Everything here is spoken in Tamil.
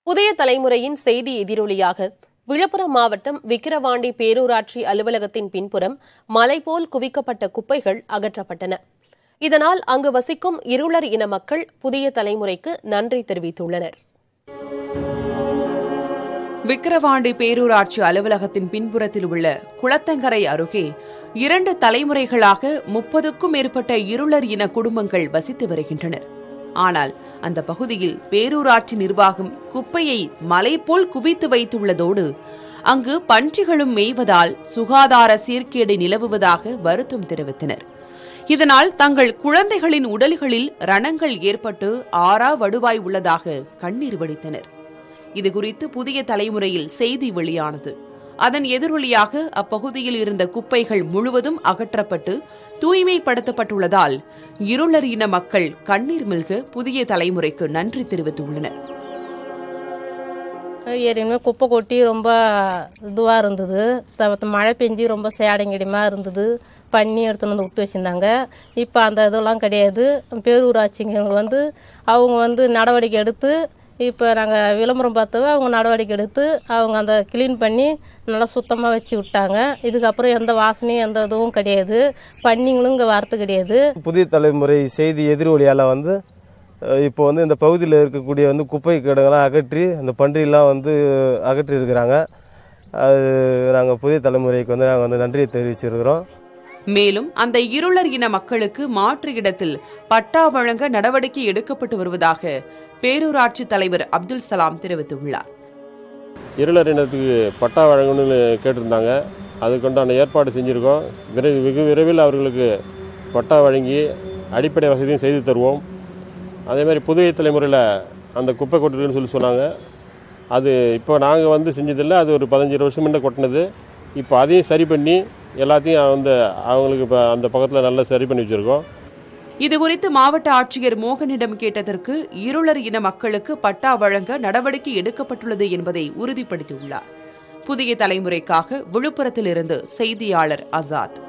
புதிய தலைமுறையின் செய்தி எதிரொலியாக விழுப்புரம் மாவட்டம் விக்கிரவாண்டி பேரூராட்சி அலுவலகத்தின் பின்புறம் மலை போல் குவிக்கப்பட்ட குப்பைகள் அகற்றப்பட்டன இதனால் அங்கு வசிக்கும் இருளர் இன மக்கள் புதிய தலைமுறைக்கு நன்றி தெரிவித்துள்ளனர் விக்கிரவாண்டி பேரூராட்சி அலுவலகத்தின் பின்புறத்தில் உள்ள குளத்தங்கரை அருகே இரண்டு தலைமுறைகளாக முப்பதுக்கும் மேற்பட்ட இருளர் இன குடும்பங்கள் வசித்து வருகின்றனர் ஆனால் அந்த பகுதியில் பேரூராட்சி நிர்வாகம் குப்பையை மலை போல் குவித்து வைத்துள்ளதோடு அங்கு பன்றிகளும் மேய்வதால் சுகாதார சீர்கேடு நிலவுவதாக வருத்தம் தெரிவித்தனர் இதனால் தங்கள் குழந்தைகளின் உடல்களில் ரணங்கள் ஏற்பட்டு ஆறா வடுவாய் உள்ளதாக கண்ணீர் வடித்தனர் இதுகுறித்து புதிய தலைமுறையில் செய்தி வெளியானது அதன் எதிரொலியாக அப்பகுதியில் இருந்த குப்பைகள் முழுவதும் அகற்றப்பட்டு தூய்மைப்படுத்தப்பட்டுள்ளதால் இருளர் இன மக்கள் கண்ணீர் மில்க புதிய தலைமுறைக்கு நன்றி தெரிவித்துள்ளனர் ஏற்கனவே குப்பை கொட்டி ரொம்ப இதுவாக இருந்தது த- மழை பெஞ்சு ரொம்ப சேடங்கிடியமாக இருந்தது பண்ணி எடுத்துன்னு வந்து விட்டு வச்சுருந்தாங்க இப்போ அந்த இதெல்லாம் கிடையாது பேரூராட்சிங்க வந்து அவங்க வந்து நடவடிக்கை எடுத்து இப்போ நாங்கள் விளம்பரம் பார்த்தவ அவங்க நடவடிக்கை எடுத்து அவங்க அந்த க்ளீன் பண்ணி நல்லா சுத்தமாக வச்சு விட்டாங்க இதுக்கப்புறம் எந்த வாசனையும் எந்த இதுவும் கிடையாது பண்ணிங்களும் இங்கே வரது கிடையாது புதிய தலைமுறை செய்தி எதிரொலியால் வந்து அஹ், இப்போ வந்து இந்த பகுதியில் இருக்கக்கூடிய வந்து குப்பை கிடங்கெல்லாம் அகற்றி அந்த பன்றியெல்லாம் வந்து அகற்றி இருக்கிறாங்க அது நாங்கள் புதிய தலைமுறைக்கு வந்து நாங்கள் வந்து நன்றியை தெரிவிச்சிருக்கிறோம் மேலும் அந்த இருளர் இன மக்களுக்கு மாற்று இடத்தில் பட்டா வழங்க நடவடிக்கை எடுக்கப்பட்டு வருவதாக பேரூராட்சி தலைவர் அப்துல் சலாம் தெரிவித்துள்ளார் இருளர் இனத்துக்கு பட்டா வழங்கணும்னு கேட்டிருந்தாங்க அதுக்குண்டான ஏற்பாடு செஞ்சுருக்கோம் விரைவு வெகு விரைவில் அவர்களுக்கு பட்டா வழங்கி அடிப்படை வசதியும் செய்து தருவோம் அதே மாதிரி புதிய தலைமுறையில் அந்த குப்பை கொட்டுறதுன்னு சொல்லி சொன்னாங்க அது இப்போ நாங்கள் வந்து செஞ்சதில்லை அது ஒரு பதினஞ்சு வருஷம் முன்ன கொட்டினது இப்போ அதையும் சரி பண்ணி எல்லாத்தையும் வந்து அவங்களுக்கு இப்போ அந்த பக்கத்தில் நல்லா சரி பண்ணி வச்சுருக்கோம் இதுகுறித்து மாவட்ட ஆட்சியர் மோகனிடம் கேட்டதற்கு இருளர் இன மக்களுக்கு பட்டா வழங்க நடவடிக்கை எடுக்கப்பட்டுள்ளது என்பதை உறுதிப்படுத்தியுள்ளார் புதிய தலைமுறைக்காக விழுப்புரத்திலிருந்து செய்தியாளர் ஆசாத்